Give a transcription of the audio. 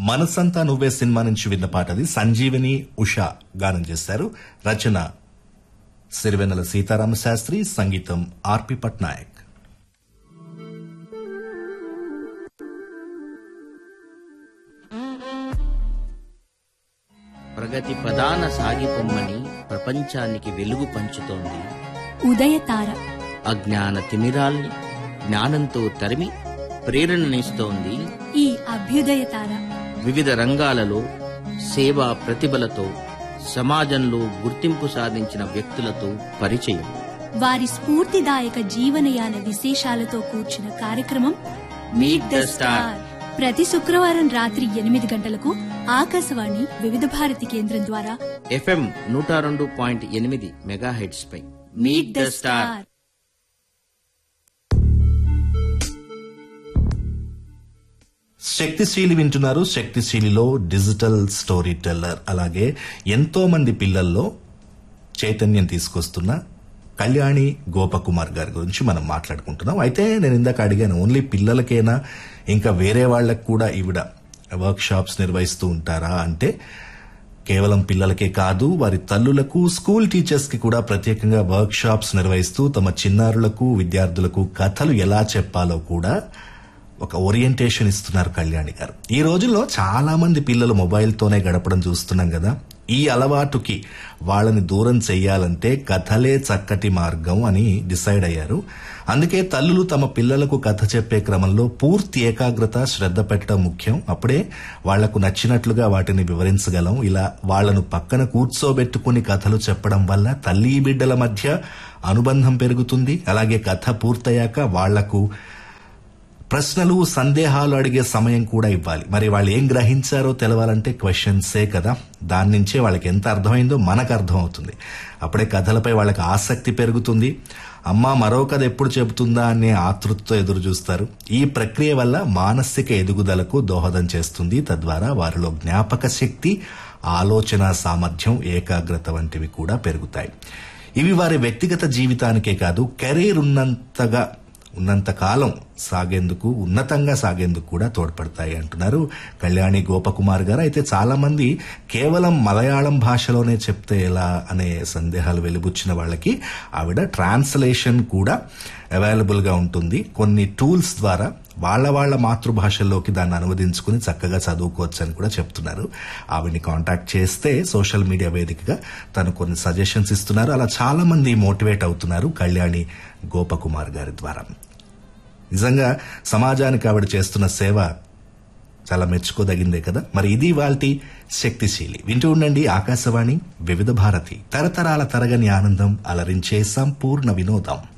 మనసంతా నువ్వే సినిమా నుంచి విన్న పాట అది సంజీవిని ఉషా గానం చేశారు రచన సిరివెన్నెల సీతారామ శాస్త్రి సంగీతం ఆర్పి పట్నాయక్ ప్రగతి ప్రధాన సాగిపొమ్మని ప్రపంచానికి వెలుగు పంచుతోంది ఉదయతార అజ్ఞాన తిమిరాల్ని జ్ఞానంతో తరిమి ప్రేరణనిస్తోంది ఈ అభ్యుదయతార వివిధ రంగాలలో సేవా ప్రతిభలతో సమాజంలో గుర్తింపు సాధించిన వ్యక్తులతో పరిచయం వారి స్ఫూర్తిదాయక జీవనయాన విశేషాలతో కూర్చున్న కార్యక్రమం మీట్ ద స్టార్ ప్రతి శుక్రవారం రాత్రి ఎనిమిది గంటలకు ఆకాశవాణి వివిధ భారతి కేంద్రం ద్వారా ఎఫ్ఎం నూట రెండు పాయింట్ ఎనిమిది మెగాహెడ్స్ పై మీట్ ద స్టార్ శక్తిశీలి వింటున్నారు శక్తిశీలిలో డిజిటల్ స్టోరీ టెల్లర్ అలాగే ఎంతో మంది పిల్లల్లో చైతన్యం తీసుకొస్తున్న కళ్యాణి గోపకుమార్ గారి గురించి మనం మాట్లాడుకుంటున్నాం అయితే నేను ఇందాక అడిగాను ఓన్లీ పిల్లలకేనా ఇంకా వేరే వాళ్ళకి కూడా ఈవిడ వర్క్ షాప్స్ నిర్వహిస్తూ ఉంటారా అంటే కేవలం పిల్లలకే కాదు వారి తల్లులకు స్కూల్ టీచర్స్ కి కూడా ప్రత్యేకంగా వర్క్ షాప్స్ నిర్వహిస్తూ తమ చిన్నారులకు విద్యార్థులకు కథలు ఎలా చెప్పాలో కూడా ఒక ఓరియంటేషన్ ఇస్తున్నారు కళ్యాణి గారు ఈ రోజుల్లో చాలా మంది పిల్లలు మొబైల్తోనే గడపడం చూస్తున్నాం కదా ఈ అలవాటుకి వాళ్ళని దూరం చెయ్యాలంటే కథలే చక్కటి మార్గం అని డిసైడ్ అయ్యారు అందుకే తల్లులు తమ పిల్లలకు కథ చెప్పే క్రమంలో పూర్తి ఏకాగ్రత శ్రద్ధ పెట్టడం ముఖ్యం అప్పుడే వాళ్లకు నచ్చినట్లుగా వాటిని వివరించగలం ఇలా వాళ్లను పక్కన కూర్చోబెట్టుకుని కథలు చెప్పడం వల్ల తల్లి బిడ్డల మధ్య అనుబంధం పెరుగుతుంది అలాగే కథ పూర్తయ్యాక వాళ్లకు ప్రశ్నలు సందేహాలు అడిగే సమయం కూడా ఇవ్వాలి మరి వాళ్ళు ఏం గ్రహించారో తెలవాలంటే క్వశ్చన్సే కదా దాని నుంచే వాళ్ళకి ఎంత అర్థమైందో మనకు అర్థమవుతుంది అప్పుడే కథలపై వాళ్ళకి ఆసక్తి పెరుగుతుంది అమ్మ మరో కథ ఎప్పుడు చెబుతుందా అనే ఆతృతతో ఎదురు చూస్తారు ఈ ప్రక్రియ వల్ల మానసిక ఎదుగుదలకు దోహదం చేస్తుంది తద్వారా వారిలో జ్ఞాపక శక్తి ఆలోచన సామర్థ్యం ఏకాగ్రత వంటివి కూడా పెరుగుతాయి ఇవి వారి వ్యక్తిగత జీవితానికే కాదు కెరీర్ ఉన్నంతగా ఉన్నంత కాలం సాగేందుకు ఉన్నతంగా సాగేందుకు కూడా తోడ్పడతాయి అంటున్నారు కళ్యాణి గోపకుమార్ గారు అయితే చాలా మంది కేవలం మలయాళం భాషలోనే చెప్తే ఎలా అనే సందేహాలు వెలిబుచ్చిన వాళ్ళకి ఆవిడ ట్రాన్స్లేషన్ కూడా అవైలబుల్ గా ఉంటుంది కొన్ని టూల్స్ ద్వారా వాళ్ళ వాళ్ళ మాతృభాషల్లోకి దాన్ని అనువదించుకుని చక్కగా చదువుకోవచ్చు అని కూడా చెప్తున్నారు ఆవిడ్ని కాంటాక్ట్ చేస్తే సోషల్ మీడియా వేదికగా తను కొన్ని సజెషన్స్ ఇస్తున్నారు అలా చాలా మంది మోటివేట్ అవుతున్నారు కళ్యాణి గోపకుమార్ గారి ద్వారా నిజంగా సమాజానికి ఆవిడ చేస్తున్న సేవ చాలా మెచ్చుకోదగిందే కదా మరి ఇది వాళ్ళ శక్తిశీలి వింటూ ఉండండి ఆకాశవాణి వివిధ భారతి తరతరాల తరగని ఆనందం అలరించే సంపూర్ణ వినోదం